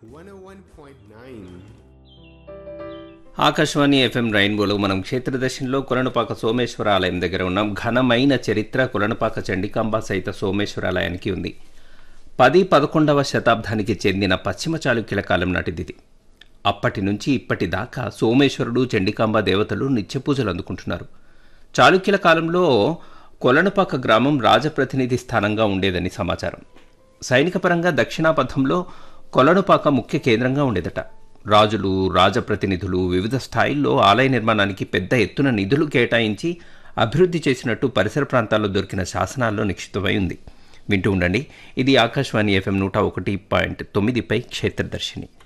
Akashvani FM రైన్బోలో మనం క్షేత్రదర్శనంలో కొలనుపాక సోమేశ్వర ఆలయం దగ్గర ఉన్నాం ఘనమైన చరిత్ర కొలనుపాక చండికాంబ సహిత సోమేశ్వర ఆలయానికి ఉంది పది పదకొండవ శతాబ్దానికి చెందిన పశ్చిమ చాళుక్యుల కాలం నాటిది ఇది అప్పటి నుంచి ఇప్పటి దాకా సోమేశ్వరుడు చండికాంబ దేవతలు నిత్యపూజలు అందుకుంటున్నారు చాళుక్యుల కాలంలో కొలనుపాక గ్రామం రాజప్రతినిధి స్థానంగా ఉండేదని సమాచారం సైనికపరంగా దక్షిణాపథంలో కొలనుపాక ముఖ్య కేంద్రంగా ఉండేదట రాజులు రాజప్రతినిధులు వివిధ స్థాయిల్లో ఆలయ నిర్మాణానికి పెద్ద ఎత్తున నిధులు కేటాయించి అభివృద్ధి చేసినట్టు పరిసర ప్రాంతాల్లో దొరికిన శాసనాల్లో నిక్షితమై ఉంది వింటూ ఉండండి ఇది ఆకాశవాణి ఎఫ్ఎం నూట ఒకటి పాయింట్ తొమ్మిదిపై క్షేత్రదర్శిని